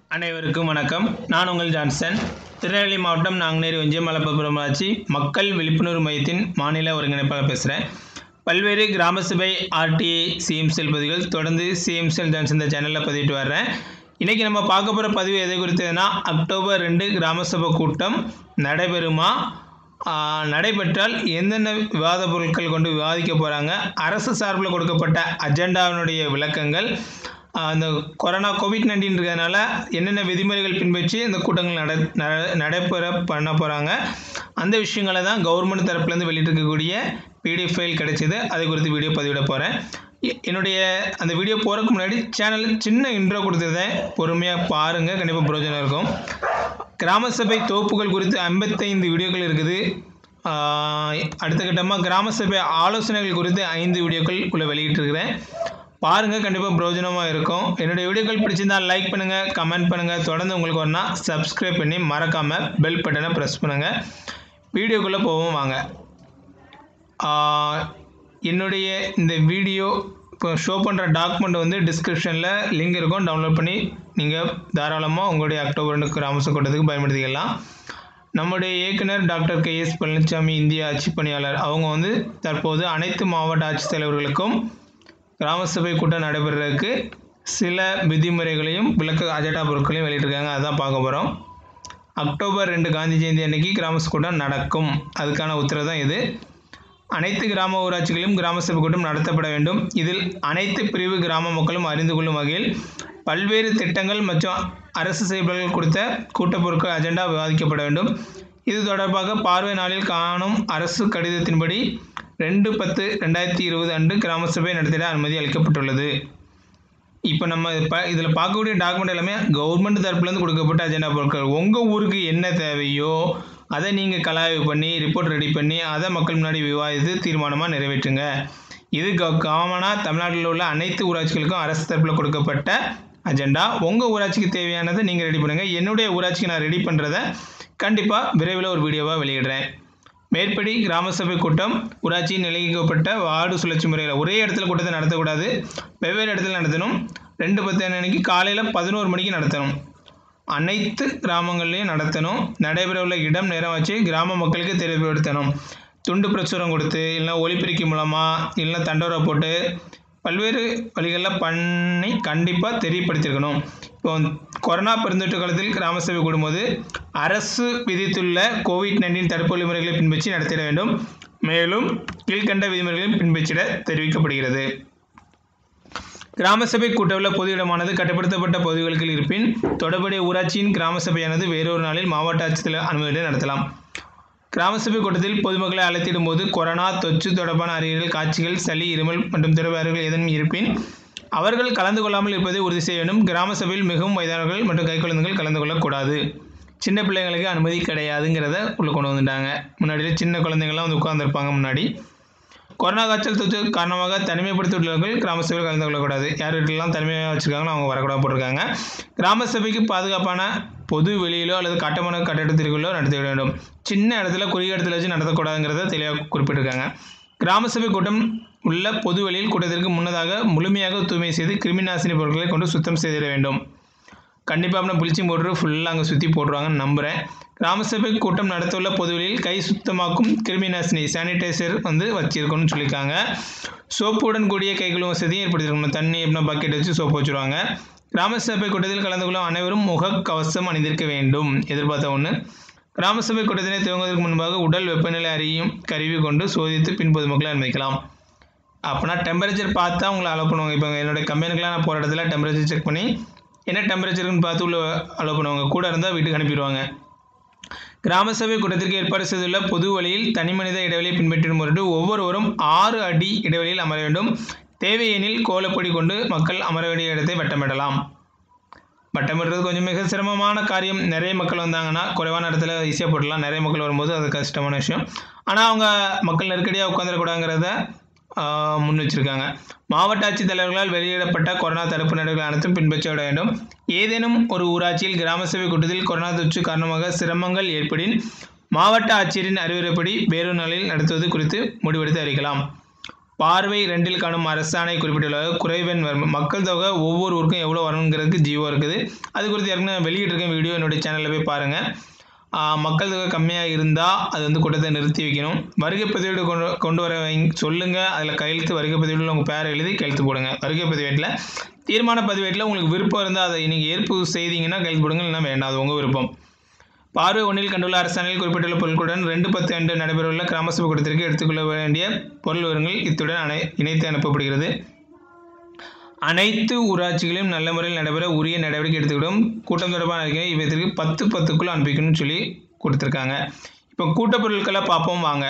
அனைவருக்கும் வணக்கம் நான் உங்கள் ஜான்சன் திருநெல்வேலி மாவட்டம் நாங்குநேரி ஒன்றியம் மலப்புரம் ஆட்சி மக்கள் விழிப்புணர்வு மையத்தின் மாநில ஒருங்கிணைப்பாளர் பேசுகிறேன் பல்வேறு கிராம சபை ஆர்டிஐ சிஎம்செல் பதிவுகள் தொடர்ந்து சிஎம்செல் ஜான்சன் இந்த சேனலில் பதிவிட்டு வர்றேன் இன்றைக்கி நம்ம பார்க்க போகிற பதிவு எதை குறித்ததுன்னா அக்டோபர் ரெண்டு கிராம சபை கூட்டம் நடைபெறுமா ஆஹ், நடைபெற்றால் எந்தெந்த விவாத பொருட்கள் கொண்டு விவாதிக்க போகிறாங்க அரசு சார்பில் கொடுக்கப்பட்ட அஜெண்டாவினுடைய விளக்கங்கள் ஆஹ், அந்த கொரோனா கோவிட் நைன்டீன் இருக்கிறதுனால என்னென்ன விதிமுறைகள் பின்பற்றி இந்த கூட்டங்கள் நட நட- நடைபெற பண்ண போகிறாங்க அந்த விஷயங்களை தான் கவர்மெண்ட் தரப்புலேருந்து வெளியிட்டிருக்கக்கூடிய பிடிஎஃப் ஃபைல் கிடைச்சிது அதை குறித்து வீடியோ பதிவிட போகிறேன் என்னுடைய அந்த வீடியோ போகிறதுக்கு முன்னாடி சேனல் சின்ன இன்ட்ரோ கொடுத்துருந்தேன் பொறுமையாக பாருங்கள் கண்டிப்பாக பிரயோஜனம் இருக்கும் கிராம சபை தொகுப்புகள் குறித்து ஐம்பத்தைந்து வீடியோக்கள் இருக்குது ஆஹ் அடுத்த கட்டமாக கிராம சபை ஆலோசனைகள் குறித்து ஐந்து வீடியோக்கள் உள்ள வெளியிட்டிருக்கிறேன் பாருங்கள் கண்டிப்பாக பிரயோஜனமாக இருக்கும் என்னுடைய வீடியோக்கள் பிடிச்சிருந்தால் லைக் பண்ணுங்கள் கமெண்ட் பண்ணுங்கள் தொடர்ந்து உங்களுக்கு ஒன்றா சப்ஸ்கிரைப் பண்ணி மறக்காமல் பெல் பட்டனை ப்ரெஸ் பண்ணுங்கள் வீடியோக்குள்ளே போவோம் வாங்க ஆஹ் என்னுடைய இந்த வீடியோ இப்போ ஷோ பண்ணுற டாக்குமெண்ட் வந்து டிஸ்கிரிப்ஷனில் லிங்க் இருக்கும் டவுன்லோட் பண்ணி நீங்கள் தாராளமாக உங்களுடைய அக்டோபர் ரெண்டு கிராமச கூட்டத்துக்கு பயன்படுத்திக்கலாம் நம்முடைய இயக்குனர் டாக்டர் கே எஸ் பழனிசாமி இந்திய ஆட்சி பணியாளர் அவங்க வந்து தற்போது அனைத்து மாவட்ட ஆட்சித்தலைவர்களுக்கும் கிராம சபை கூட்டம் நடைபெறதுக்கு சில விதிமுறைகளையும் விளக்க அஜெண்டா பொருட்களையும் வெளியிட்டிருக்காங்க அதான் பார்க்க போகிறோம் அக்டோபர் ரெண்டு காந்தி ஜெயந்தி அன்னைக்கு கிராம சபை கூட்டம் நடக்கும் அதுக்கான உத்தரவு தான் இது அனைத்து கிராம ஊராட்சிகளிலும் கிராம சபை கூட்டம் நடத்தப்பட வேண்டும் இதில் அனைத்து பிரிவு கிராம மக்களும் அறிந்து கொள்ளும் வகையில் பல்வேறு திட்டங்கள் மற்றும் அரசு செயல்பாடுகள் குறித்த கூட்டப் பொருட்கள் அஜெண்டா விவாதிக்கப்பட வேண்டும் இது தொடர்பாக பார்வை நாளில் காணும் அரசு கடிதத்தின்படி ரெண்டு பத்து ரெண்டாயிரத்தி இருபது அன்று கிராம சபை நடத்திட அனுமதி அளிக்கப்பட்டுள்ளது இப்போ நம்ம இப்போ இதில் பார்க்கக்கூடிய டாக்குமெண்ட் எல்லாமே கவர்மெண்ட் தரப்புலேருந்து கொடுக்கப்பட்ட அஜெண்டா பொருட்கள் உங்கள் ஊருக்கு என்ன தேவையோ அதை நீங்கள் கலாய்வு பண்ணி ரிப்போர்ட் ரெடி பண்ணி அதை மக்கள் முன்னாடி விவாதித்து தீர்மானமாக நிறைவேற்றுங்க இது க காமனாக தமிழ்நாட்டில் உள்ள அனைத்து ஊராட்சிகளுக்கும் அரசு தரப்பில் கொடுக்கப்பட்ட அஜெண்டா உங்கள் ஊராட்சிக்கு தேவையானதை நீங்கள் ரெடி பண்ணுங்கள் என்னுடைய ஊராட்சிக்கு நான் ரெடி பண்ணுறதை கண்டிப்பாக விரைவில் ஒரு வீடியோவாக வெளியிடுறேன் மேற்படி கிராம சபை கூட்டம் ஊராட்சியில் நிர்ணயிக்கப்பட்ட வார்டு சுழற்சி முறையில் ஒரே இடத்துல கூட்டத்தை நடத்தக்கூடாது வெவ்வேறு இடத்துல நடத்தணும் ரெண்டு பத்து அன்னைக்கு காலையில் பதினோரு மணிக்கு நடத்தணும் அனைத்து கிராமங்கள்லையும் நடத்தணும் நடைபெற உள்ள இடம் நேரம் வச்சு கிராம மக்களுக்கு தெரியப்படுத்தணும் துண்டு பிரசுரம் கொடுத்து இல்லைன்னா ஒலிபெருக்கி மூலமாக இல்லைன்னா தண்டோரா போட்டு பல்வேறு வழிகளில் பண்ணி கண்டிப்பாக தெரியப்படுத்தியிருக்கணும் இப்போ கொரோனா பெருந்தொற்று காலத்தில் கிராம சபை கூடும்போது அரசு விதித்துள்ள கோவிட் நைன்டீன் தடுப்பு வழிமுறைகளை பின்பற்றி நடத்திட வேண்டும் மேலும் கீழ்கண்ட விதிமுறைகளையும் பின்பற்றிட தெரிவிக்கப்படுகிறது கிராம சபை கூட்டவுள்ள பொது இடமானது கட்டுப்படுத்தப்பட்ட பகுதிகளுக்கு இருப்பின் தொடர்புடைய ஊராட்சியின் கிராம சபையானது வேறொரு நாளில் மாவட்ட ஆட்சித்தலைவர் அனுமதியுடன் நடத்தலாம் கிராம சபை கூட்டத்தில் பொதுமக்களை அழைத்திடும் போது கொரோனா தொற்று தொடர்பான அறிகுறிகள் காட்சிகள் சளி இருமல் மற்றும் திரவ அறிகுறிகள் ஏதேனும் இருப்பின் அவர்கள் கலந்து கொள்ளாமல் இருப்பதை உறுதி செய்ய வேண்டும் கிராம சபையில் மிகவும் வயதானவர்கள் மற்றும் கைக்குழந்தைகள் கலந்து கொள்ளக்கூடாது சின்ன பிள்ளைங்களுக்கு அனுமதி கிடையாதுங்கிறத உள்ளே கொண்டு வந்துட்டாங்க முன்னாடி சின்ன குழந்தைங்கள்லாம் வந்து உட்காந்துருப்பாங்க முன்னாடி கொரோனா காய்ச்சல் தொற்று காரணமாக தனிமைப்படுத்தியுள்ளவர்கள் கிராம சபையில் கலந்து கொள்ளக்கூடாது யார் வீட்டிலலாம் தனிமையாக வச்சுருக்காங்களோ அவங்க வரக்கூடாது போட்டிருக்காங்க கிராம சபைக்கு பாதுகாப்பான பொது வெளியிலோ அல்லது கட்டமான கட்டிடத்திற்குள்ளோ நடத்த வேண்டும் சின்ன இடத்துல குறுகிய இடத்துல வச்சு நடத்தக்கூடாதுங்கிறத தெளிவாக குறிப்பிட்டிருக்காங்க கிராம சபை கூட்டம் உள்ள பொது வெளியில் கூட்டத்திற்கு முன்னதாக முழுமையாக தூய்மை செய்து கிருமி நாசினி பொருட்களை கொண்டு சுத்தம் செய்திட வேண்டும் கண்டிப்பாக அப்படின்னா ப்ளீச்சிங் பவுடர் ஃபுல்லாக அங்கே சுற்றி போட்டுருவாங்கன்னு நம்புகிறேன் கிராம சபை கூட்டம் நடத்தவுள்ள பொதுவெளியில் கை சுத்தமாக்கும் கிருமி நாசினி சானிடைசர் வந்து வச்சிருக்கணும்னு சொல்லியிருக்காங்க சோப்புடன் கூடிய கை கழுவும் வசதியும் ஏற்படுத்தியிருக்கணும் தண்ணி எப்படின்னா பக்கெட் வச்சு சோப்பு வச்சுருவாங்க கிராம சபை கூட்டத்தில் கலந்து கொள்ளும் அனைவரும் முகக்கவசம் அணிந்திருக்க வேண்டும் எதிர்பார்த்த ஒன்று கிராம சபை கூட்டத்தினை துவங்குவதற்கு முன்பாக உடல் வெப்பநிலை அறியும் கருவி கொண்டு சோதித்து பின் பொதுமக்களை அனுமதிக்கலாம் அப்போனா டெம்பரேச்சர் பார்த்து தான் உங்களை அலோவ் பண்ணுவாங்க இப்போ என்னுடைய கம்பெனிக்கெலாம் நான் போகிற இடத்துல டெம்பரேச்சர் செக் பண்ணி என்ன டெம்பரேச்சருன்னு பார்த்து உள்ள அலோவ் பண்ணுவாங்க கூட இருந்தால் வீட்டுக்கு அனுப்பிடுவாங்க கிராம சபை கூட்டத்திற்கு ஏற்பாடு செய்துள்ள பொது வழியில் தனிமனித இடைவெளியை பின்பற்றும் பொருட்டு ஒவ்வொருவரும் ஆறு அடி இடைவெளியில் அமர வேண்டும் தேவையெனில் கோலப்பொடி கொண்டு மக்கள் அமர வேண்டிய இடத்தை வட்டமிடலாம் வட்டமிடுறது கொஞ்சம் மிக சிரமமான காரியம் நிறைய மக்கள் வந்தாங்கன்னா குறைவான இடத்துல ஈஸியாக போடலாம் நிறைய மக்கள் வரும்போது அது கஷ்டமான விஷயம் ஆனால் அவங்க மக்கள் நெருக்கடியாக உட்காந்துடக்கூடாங்கிறத முன் வச்சிருக்காங்க மாவட்ட ஆட்சித்தலைவர்களால் வெளியிடப்பட்ட கொரோனா தடுப்பு நடவடிக்கைகள் அனைத்தும் பின்பற்ற வேண்டும் ஏதேனும் ஒரு ஊராட்சியில் கிராம சபை கூட்டத்தில் கொரோனா தொற்று காரணமாக சிரமங்கள் ஏற்படின் மாவட்ட ஆட்சியரின் அறிவுரைப்படி வேறொரு நாளில் நடத்துவது குறித்து முடிவெடுத்து அறிவிக்கலாம் பார்வை ரெண்டில் காணும் அரசாணை குறிப்பிட்டுள்ளது குறைவெண் வரும் மக்கள் தொகை ஒவ்வொரு ஊருக்கும் எவ்வளோ வரணுங்கிறதுக்கு ஜீவோ இருக்குது அது குறித்து ஏற்கனவே வெளியிட்டிருக்கேன் வீடியோ என்னுடைய சேனலில் போய் பாருங்கள் ஆஹ் மக்கள் தொகை கம்மியாக இருந்தால் அது வந்து கூட்டத்தை நிறுத்தி வைக்கணும் வருகை பதிவேடு கொண்டு கொண்டு வர வைங்க சொல்லுங்கள் அதில் கையெழுத்து வருகை பதிவேட்டில் உங்கள் பேரை எழுதி கையெழுத்து போடுங்க வருகை பதிவேட்டில் தீர்மான பதிவேட்டில் உங்களுக்கு விருப்பம் இருந்தால் அதை நீங்கள் ஏற்பு செய்தீங்கன்னா கையெழுத்து போடுங்க இல்லைன்னா வேண்டாம் அது உங்கள் விருப்பம் பார்வை ஒன்றில் கண்டுள்ள அரசாணையில் குறிப்பிட்டுள்ள பொருட்களுடன் ரெண்டு பத்து அன்று நடைபெறவுள்ள கிராம சபை கூட்டத்திற்கு எடுத்துக்கொள்ள வேண்டிய பொருள் விவரங்கள் இத்துடன் அனை இணைத்து அனுப்பப்படுகிறது அனைத்து ஊராட்சிகளையும் நல்ல முறையில் நடைபெற உரிய நடவடிக்கை எடுத்துக்கிடும் கூட்டம் தொடர்பான அறிக்கை இவற்றிற்கு பத்து பத்துக்குள்ள அனுப்பிக்கணும்னு சொல்லி கொடுத்துருக்காங்க இப்போ கூட்டப் பொருட்களை பார்ப்போம் வாங்க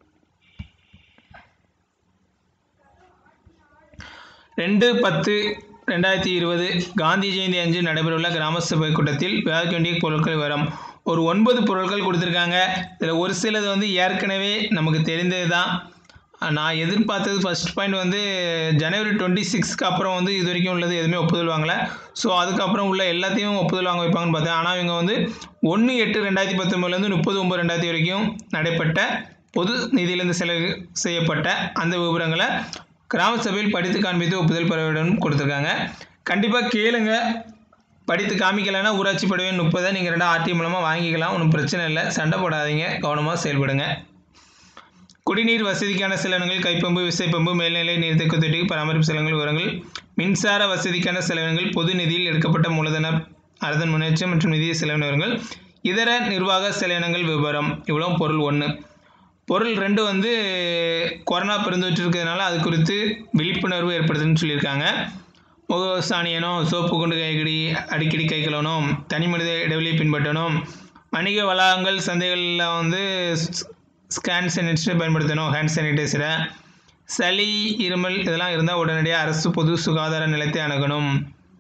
ரெண்டு பத்து ரெண்டாயிரத்தி இருபது காந்தி ஜெயந்தி அன்று நடைபெறவுள்ள கிராம சபை கூட்டத்தில் விவாதிக்க வேண்டிய பொருட்கள் வரும் ஒரு ஒன்பது பொருட்கள் கொடுத்துருக்காங்க இதில் ஒரு சிலது வந்து ஏற்கனவே நமக்கு தெரிந்தது தான் நான் எதிர்பார்த்தது ஃபர்ஸ்ட் பாயிண்ட் வந்து ஜனவரி டுவெண்ட்டி சிக்ஸ்க்கு அப்புறம் வந்து இது வரைக்கும் உள்ளது எதுவுமே ஒப்புதல் வாங்கல ஸோ அதுக்கப்புறம் உள்ள எல்லாத்தையும் ஒப்புதல் வாங்க வைப்பாங்கன்னு பார்த்தேன் ஆனால் இவங்க வந்து ஒன்று எட்டு ரெண்டாயிரத்தி பத்தொம்பதுலேருந்து முப்பது ஒம்பது ரெண்டாயிரத்தி வரைக்கும் நடைபெற்ற பொது நிதியிலிருந்து செலவு செய்யப்பட்ட அந்த விவரங்களை கிராம சபையில் படித்து காண்பித்து ஒப்புதல் பெற வேண்டும் கொடுத்துருக்காங்க கண்டிப்பாக கேளுங்க படித்து காமிக்கலைன்னா ஊராட்சி படவே முப்பதை நீங்கள் ரெண்டாக ஆர்டி மூலமாக வாங்கிக்கலாம் ஒன்றும் பிரச்சனை இல்லை சண்டை போடாதீங்க கவனமாக செயல்படுங்க குடிநீர் வசதிக்கான செலவினங்கள் கைப்பம்பு விசைப்பம்பு மேல்நிலை நீர்த்தேக்க தொட்டி பராமரிப்பு செலவுகள் விவரங்கள் மின்சார வசதிக்கான செலவினங்கள் பொது நிதியில் எடுக்கப்பட்ட மூலதன அரதன் முன்னேற்றம் மற்றும் நிதி செலவின விவரங்கள் இதர நிர்வாக செலவினங்கள் விவரம் இவ்வளோ பொருள் ஒன்று பொருள் ரெண்டு வந்து கொரோனா பெருந்தொற்று இருக்கிறதுனால அது குறித்து விழிப்புணர்வு ஏற்படுத்துன்னு சொல்லியிருக்காங்க முகசாணியனும் சோப்பு கொண்டு கைகடி அடிக்கடி கை கழுவணும் தனி மனித இடைவெளியை பின்பற்றணும் வணிக வளாகங்கள் சந்தைகளில் வந்து ஸ்கேன் சானிடைசர் பயன்படுத்தணும் ஹேண்ட் சானிடைசரை சளி இருமல் இதெல்லாம் இருந்தால் உடனடியாக அரசு பொது சுகாதார நிலையத்தை அணுகணும்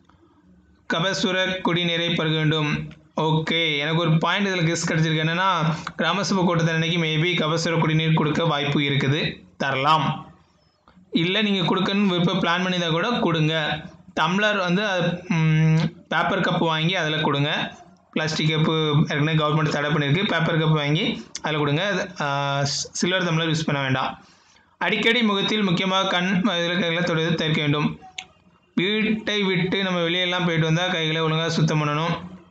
கபசுர குடிநீரை பருக வேண்டும் ஓகே எனக்கு ஒரு பாயிண்ட் இதில் கெஸ் கிடச்சிருக்கு என்னென்னா கிராம சபை கூட்டத்தில் அன்னைக்கு மேபி கபசுர குடிநீர் கொடுக்க வாய்ப்பு இருக்குது தரலாம் இல்லை நீங்கள் கொடுக்கணும்னு விருப்பம் பிளான் பண்ணி தான் கூட கொடுங்க டம்ளர் வந்து பேப்பர் கப்பு வாங்கி அதில் கொடுங்க பிளாஸ்டிக் கப்பு ஏற்கனவே கவர்மெண்ட் தடை பண்ணியிருக்கு பேப்பர் கப் வாங்கி அதில் கொடுங்க சில்வர் டம்ளர் யூஸ் பண்ண வேண்டாம் அடிக்கடி முகத்தில் முக்கியமாக கண் கைகளை தொடுவது தவிர்க்க வேண்டும் வீட்டை விட்டு நம்ம வெளியெல்லாம் போயிட்டு வந்தால் கைகளை ஒழுங்காக சுத்தம் பண்ணணும்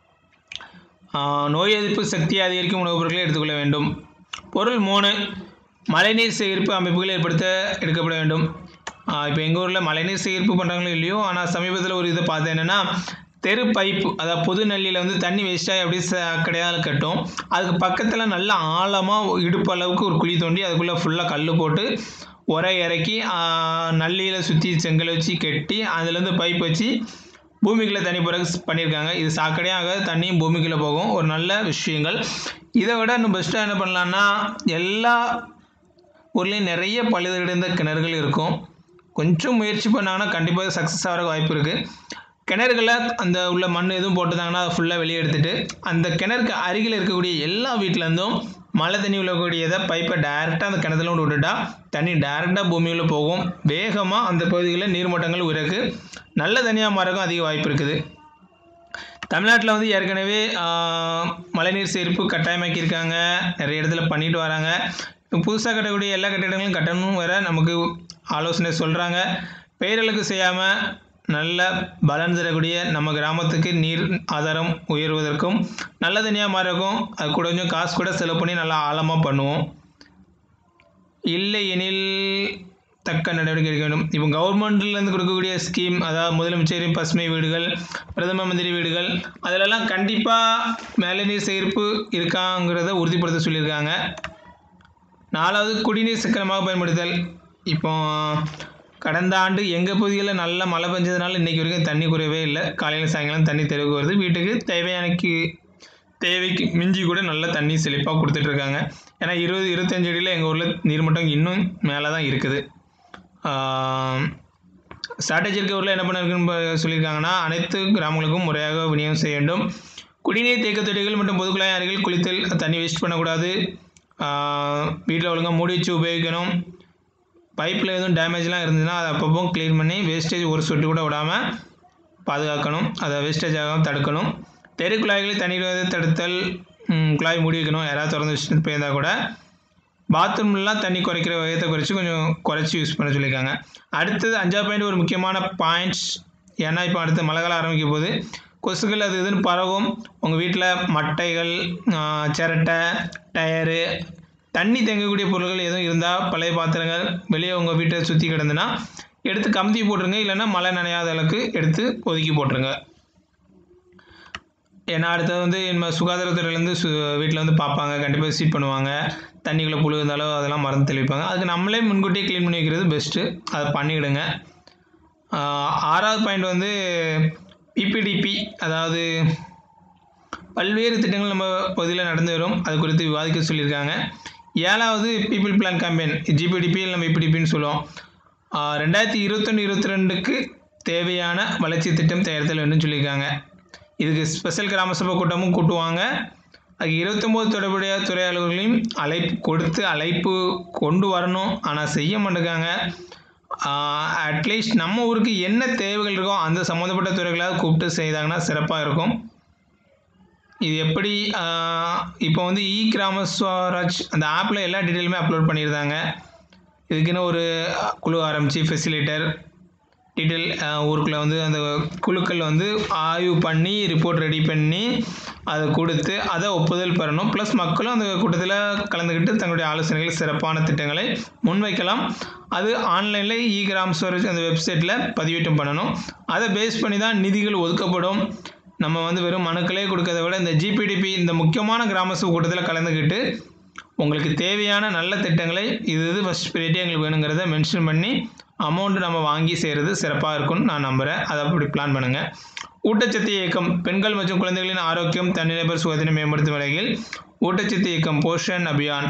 ஆஹ் நோய் எதிர்ப்பு சக்தியை அதிகரிக்கும் உணவுப் பொருட்களை எடுத்துக்கொள்ள வேண்டும் பொருள் மூணு மழைநீர் சேகரிப்பு அமைப்புகள் ஏற்படுத்த எடுக்கப்பட வேண்டும் இப்போ எங்கள் ஊரில் மழைநீர் சேகரிப்பு பண்ணுறாங்களோ இல்லையோ ஆனால் சமீபத்தில் ஒரு இதை பார்த்தேன் என்னென்னா தெரு பைப்பு அதாவது பொது நள்ளியில் வந்து தண்ணி வேஸ்ட்டாகி அப்படியே சாக்கடையால் கட்டும் அதுக்கு பக்கத்தில் நல்ல ஆழமாக இடுப்பு அளவுக்கு ஒரு குழி தோண்டி அதுக்குள்ளே ஃபுல்லாக கல் போட்டு உரை இறக்கி நள்ளியில் சுற்றி செங்கல் வச்சு கட்டி அதுலேருந்து பைப் வச்சு பூமிக்குள்ளே தண்ணி போகிற பண்ணியிருக்காங்க இது சாக்கடையாக தண்ணியும் பூமிக்குள்ளே போகும் ஒரு நல்ல விஷயங்கள் இதை விட இன்னும் பெஸ்ட்டாக என்ன பண்ணலான்னா எல்லா ஊர்லேயும் நிறைய பழுதடைந்த கிணறுகள் இருக்கும் கொஞ்சம் முயற்சி பண்ணாங்கன்னா கண்டிப்பாக சக்ஸஸ் ஆகிற வாய்ப்பு இருக்குது கிணறுகளை அந்த உள்ள மண் எதுவும் போட்டுதாங்கன்னா அதை ஃபுல்லாக வெளியே எடுத்துட்டு அந்த கிணறுக்கு அருகில் இருக்கக்கூடிய எல்லா வீட்டிலேருந்தும் மழை தண்ணி உள்ளக்கூடியதை பைப்பை டைரெக்டாக அந்த கிணத்துல கொண்டு விட்டுட்டா தண்ணி டைரெக்டாக பூமியில் போகும் வேகமாக அந்த பகுதிகளில் நீர்மட்டங்கள் உயருக்கு நல்ல தண்ணியாக மாறக்கும் அதிக வாய்ப்பு இருக்குது தமிழ்நாட்டில் வந்து ஏற்கனவே ஆஹ், மழைநீர் சேர்ப்பு கட்டாயமாக்கியிருக்காங்க நிறைய இடத்துல பண்ணிட்டு வராங்க இப்போ புதுசாக கட்டக்கூடிய எல்லா கட்டிடங்களும் கட்டணும் வேற நமக்கு ஆலோசனை சொல்கிறாங்க பெயர்களுக்கு செய்யாமல் நல்ல பலன் தரக்கூடிய நம்ம கிராமத்துக்கு நீர் ஆதாரம் உயர்வதற்கும் நல்ல தனியாக மாறக்கும் அது கூட கொஞ்சம் காசு கூட செலவு பண்ணி நல்லா ஆழமாக பண்ணுவோம் இல்லை எனில் தக்க நடவடிக்கை எடுக்க வேண்டும் இப்போ கவர்மெண்ட்லேருந்து கொடுக்கக்கூடிய ஸ்கீம் அதாவது முதலமைச்சரின் பசுமை வீடுகள் பிரதம மந்திரி வீடுகள் அதிலெல்லாம் கண்டிப்பாக மேல்நீர் சேகரிப்பு இருக்காங்கிறத உறுதிப்படுத்த சொல்லியிருக்காங்க நாலாவது குடிநீர் சிக்கனமாக பயன்படுத்தல் இப்போ கடந்த ஆண்டு எங்கள் பகுதிகளில் நல்ல மழை பெஞ்சதுனால இன்றைக்கி வரைக்கும் தண்ணி குறையவே இல்லை காலையில் சாயங்காலம் தண்ணி தெருவுக்கு வருது வீட்டுக்கு தேவையானக்கு தேவைக்கு மிஞ்சி கூட நல்ல தண்ணி செழிப்பாக கொடுத்துட்ருக்காங்க ஏன்னா இருபது இருபத்தஞ்சு அடியில் எங்கள் ஊரில் நீர்மட்டம் இன்னும் மேலே தான் இருக்குது ஸ்ட்ராட்டஜி இருக்க ஊரில் என்ன பண்ணிருக்குன்னு ப- சொல்லியிருக்காங்கன்னா அனைத்து கிராமங்களுக்கும் முறையாக விநியோகம் செய்ய வேண்டும் குடிநீர் தேக்க தொட்டிகள் மற்றும் பொதுக்குழாய் அருகில் குளித்தல் தண்ணி வேஸ்ட் பண்ணக்கூடாது வீட்டில் ஒழுங்காக மூடி வச்சு உபயோகிக்கணும் பைப்பில் எதுவும் டேமேஜ்லாம் இருந்ததுன்னா அதை அப்பப்போ க்ளீன் பண்ணி வேஸ்டேஜ் ஒரு சொட்டு கூட விடாமல் பாதுகாக்கணும் அதை வேஸ்டேஜ் ஆகாமல் தடுக்கணும் தெரு குழாய்களில் தண்ணீர் வருவதை தடுத்தல் ம், குழாய் மூடி வைக்கணும் யாராவது திறந்து வச்சுட்டு போயிருந்தால் கூட பாத்ரூம்லாம் தண்ணி குறைக்கிற விதத்தை குறைச்சி கொஞ்சம் குறைச்சி யூஸ் பண்ண சொல்லியிருக்காங்க அடுத்தது அஞ்சாவது பாயிண்ட் ஒரு முக்கியமான பாயிண்ட்ஸ் ஏன்னா இப்போ அடுத்து மழை காலம் ஆரம்பிக்கும் போது கொசுக்கள் அது இதுன்னு பரவும் உங்கள் வீட்டில் மட்டைகள் ஆஹ், சிரட்டை டயரு தண்ணி தேங்கக்கூடிய பொருட்கள் எதுவும் இருந்தால் பழைய பாத்திரங்கள் வெளியே உங்கள் வீட்டை சுற்றி கிடந்துன்னா எடுத்து கமுத்தி போட்டுருங்க இல்லைன்னா மழை நனையாத அளவுக்கு எடுத்து ஒதுக்கி போட்டுருங்க ஏன்னா அடுத்தது வந்து நம்ம சுகாதாரத்துறையிலேருந்து சு வீட்டில் வந்து பார்ப்பாங்க கண்டிப்பாக விசிட் பண்ணுவாங்க தண்ணிக்குள்ளே புழு இருந்தாலும் அதெல்லாம் மருந்து தெளிப்பாங்க அதுக்கு நம்மளே முன்கூட்டியே க்ளீன் பண்ணி வைக்கிறது பெஸ்ட்டு அதை பண்ணிவிடுங்க ஆஹ் ஆறாவது பாயிண்ட் வந்து பிபிடிபி அதாவது பல்வேறு திட்டங்கள் நம்ம பகுதியில் நடந்து வரும் அது குறித்து விவாதிக்க சொல்லியிருக்காங்க ஏழாவது பீப்புள் பிளான் கேம்பெயின் ஜிபிடிபி நம்ம இபிடிபின்னு சொல்லுவோம் ஆஹ் ரெண்டாயிரத்தி இருபத்தொன்று இருபத்தி ரெண்டுக்கு தேவையான வளர்ச்சி திட்டம் தயாரித்தல் வேண்டும் சொல்லியிருக்காங்க இதுக்கு ஸ்பெஷல் கிராம சபை கூட்டமும் கூட்டுவாங்க அது இருபத்தொம்போது தொடர்புடைய துறை அலுவலர்களையும் அழைப்பு கொடுத்து அழைப்பு கொண்டு வரணும் ஆனால் செய்ய மாட்டேங்காங்க அட்லீஸ்ட் நம்ம ஊருக்கு என்ன தேவைகள் இருக்கோ அந்த சம்மந்தப்பட்ட துறைகளாவது கூப்பிட்டு செய்தாங்கன்னா சிறப்பாக இருக்கும் இது எப்படி ஆஹ், இப்போ வந்து இ கிராம ஸ்வராஜ் அந்த ஆப்பில் எல்லா டீட்டெயிலுமே அப்லோட் பண்ணியிருந்தாங்க இதுக்குன்னு ஒரு குழு ஆரம்பித்து ஃபெசிலிட்டர் டீட்டெயில் ஊருக்குள்ளே வந்து அந்த குழுக்கள் வந்து ஆய்வு பண்ணி ரிப்போர்ட் ரெடி பண்ணி அதை கொடுத்து அதை ஒப்புதல் பெறணும் ப்ளஸ் மக்களும் அந்த கூட்டத்தில் கலந்துக்கிட்டு தங்களுடைய ஆலோசனைகள் சிறப்பான திட்டங்களை முன்வைக்கலாம் அது ஆன்லைனில் இ கிராம் ஸ்டோரேஜ் அந்த வெப்சைட்டில் பதிவேற்றம் பண்ணணும் அதை பேஸ் பண்ணி தான் நிதிகள் ஒதுக்கப்படும் நம்ம வந்து வெறும் மனுக்களே கொடுக்கறத விட இந்த ஜிபிடிபி இந்த முக்கியமான கிராம சபை கூட்டத்தில் கலந்துக்கிட்டு உங்களுக்கு தேவையான நல்ல திட்டங்களை இது இது ஃபஸ்ட் ப்ரையாரிட்டி எங்களுக்கு வேணுங்கிறத மென்ஷன் பண்ணி அமௌண்ட் நம்ம வாங்கி செய்கிறது சிறப்பாக இருக்கும்னு நான் நம்புகிறேன் அதை அப்படி பிளான் பண்ணுங்கள் ஊட்டச்சத்து இயக்கம் பெண்கள் மற்றும் குழந்தைகளின் ஆரோக்கியம் தனிநபர் சுகத்தினை மேம்படுத்தும் வகையில் ஊட்டச்சத்து இயக்கம் போஷன் அபியான்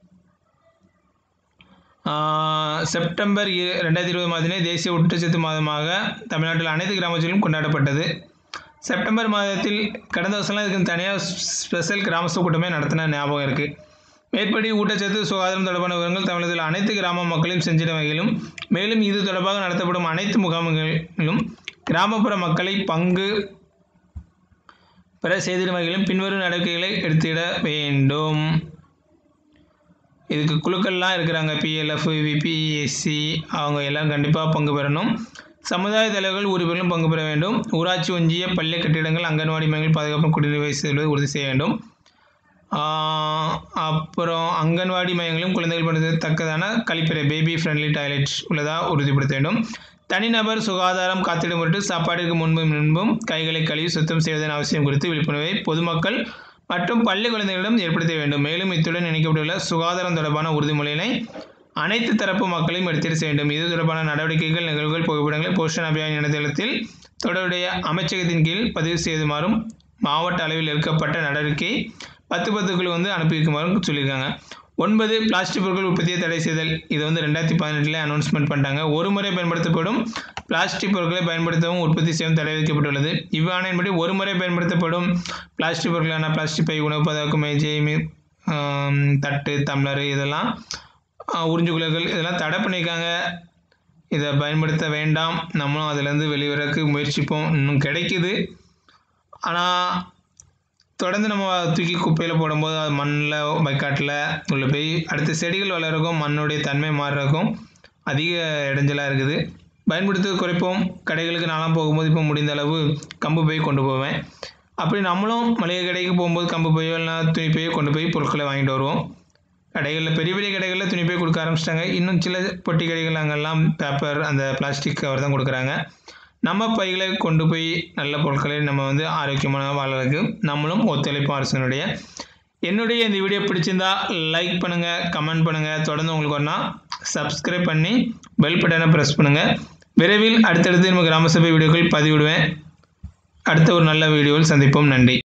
ஆஹ், செப்டம்பர் இ- ரெண்டாயிரத்தி இருபது மாதத்திலே தேசிய ஊட்டச்சத்து மாதமாக தமிழ்நாட்டில் அனைத்து கிராமத்திலும் கொண்டாடப்பட்டது செப்டம்பர் மாதத்தில் கடந்த வருஷம்லாம் இதுக்கு தனியாக ஸ்பெஷல் கிராம சபை கூட்டமே நடத்தின ஞாபகம் இருக்குது மேற்படி ஊட்டச்சத்து சுகாதாரம் தொடர்பான விவரங்கள் தமிழகத்தில் அனைத்து கிராம மக்களையும் செஞ்சிட வகையிலும் மேலும் இது தொடர்பாக நடத்தப்படும் அனைத்து முகாம்களிலும் கிராமப்புற மக்களை பங்கு பெற செய்திடும் வகையிலும் பின்வரும் நடவடிக்கைகளை எடுத்திட வேண்டும் இதுக்கு குழுக்கள்லாம் இருக்கிறாங்க பிஎல்எஃப் விபிஎஸ்சி அவங்க எல்லாம் கண்டிப்பாக பங்கு பெறணும் சமுதாய தலைவர்கள் உறுப்பினர்களும் பங்கு பெற வேண்டும் ஊராட்சி ஒன்றிய பள்ளி கட்டிடங்கள் அங்கன்வாடி மையங்கள் பாதுகாப்பு குடிநீர் வசதி உறுதி செய்ய வேண்டும் ஆஹ் அப்புறம் அங்கன்வாடி மையங்களும் குழந்தைகள் படுத்தத்தக்கதான கழிப்பறை பேபி ஃப்ரெண்ட்லி டாய்லெட் உள்ளதா உறுதிப்படுத்த வேண்டும் தனிநபர் சுகாதாரம் காத்திடும் பொருட்டு சாப்பாட்டிற்கு முன்பும் முன்பும் கைகளை கழுவி சுத்தம் செய்வதன் அவசியம் குறித்து விழிப்புணர்வை பொதுமக்கள் மற்றும் பள்ளி குழந்தைகளிடம் ஏற்படுத்த வேண்டும் மேலும் இத்துடன் இணைக்கப்பட்டுள்ள சுகாதாரம் தொடர்பான உறுதிமொழியினை அனைத்து தரப்பு மக்களையும் எடுத்துட்டு செய்ய வேண்டும் இது தொடர்பான நடவடிக்கைகள் நிகழ்வுகள் புகைப்படங்களை போஷன் அபியான் இணையதளத்தில் தொடர்புடைய அமைச்சகத்தின் கீழ் பதிவு செய்துமாறும் மாவட்ட அளவில் எடுக்கப்பட்ட நடவடிக்கை பத்து பத்துக்குழு வந்து அனுப்பி வைக்குமாறும் சொல்லியிருக்காங்க ஒன்பது பிளாஸ்டிக் பொருட்கள் உற்பத்தியை தடை செய்தல் இது வந்து ரெண்டாயிரத்தி பதினெட்டில் அனௌன்ஸ்மெண்ட் பண்ணிட்டாங்க ஒரு முறை பயன்படுத்தப்படும் பிளாஸ்டிக் பொருட்களை பயன்படுத்தவும் உற்பத்தி செய்யவும் தடை விதிக்கப்பட்டுள்ளது இவ்வாணையின்படி ஒரு முறை பயன்படுத்தப்படும் பிளாஸ்டிக் பொருட்களான பிளாஸ்டிக் பை உணவு பதார்த்தம் மேஜை மி- ஆம், தட்டு டம்ளர் இதெல்லாம் ஆஹ், உறிஞ்சுகுலர்கள் இதெல்லாம் தடை பண்ணியிருக்காங்க இதை பயன்படுத்த வேண்டாம் நம்மளும் அதிலேருந்து வெளிவரக்கு முயற்சிப்போம் இன்னும் கிடைக்குது ஆனால் தொடர்ந்து நம்ம தூக்கி குப்பையில் போடும்போது அது மண்ணில் வைக்காட்டில் உள்ள போய் அடுத்த செடிகள் வளர்றதுக்கும் மண்ணுடைய தன்மை மாறுறதுக்கும் அதிக இடைஞ்சலாக இருக்குது பயன்படுத்துவது குறைப்போம் கடைகளுக்கு நான்லாம் போகும்போது இப்போ முடிந்த அளவு கம்பு பை கொண்டு போவேன் அப்படி நம்மளும் மளிகை கடைக்கு போகும்போது கம்பு பையோ இல்லைனா துணி பையோ கொண்டு போய் பொருட்களை வாங்கிட்டு வருவோம் கடைகளில் பெரிய பெரிய கடைகளில் துணி பை கொடுக்க ஆரம்பிச்சிட்டாங்க இன்னும் சில பொட்டி கடைகள் அங்கெல்லாம் பேப்பர் அந்த பிளாஸ்டிக் கவர் தான் கொடுக்குறாங்க நம்ம பைகளை கொண்டு போய் நல்ல பொருட்களை நம்ம வந்து ஆரோக்கியமான வாழறதுக்கு நம்மளும் ஒத்துழைப்போம் அரசனுடைய என்னுடைய இந்த வீடியோ பிடிச்சிருந்தா லைக் பண்ணுங்கள் கமெண்ட் பண்ணுங்கள் தொடர்ந்து உங்களுக்கு ஒன்றா சப்ஸ்கிரைப் பண்ணி பெல் பட்டனை ப்ரெஸ் பண்ணுங்கள் விரைவில் அடுத்தடுத்து நம்ம கிராம சபை வீடியோக்கள் பதிவிடுவேன் அடுத்த ஒரு நல்ல வீடியோவில் சந்திப்போம் நன்றி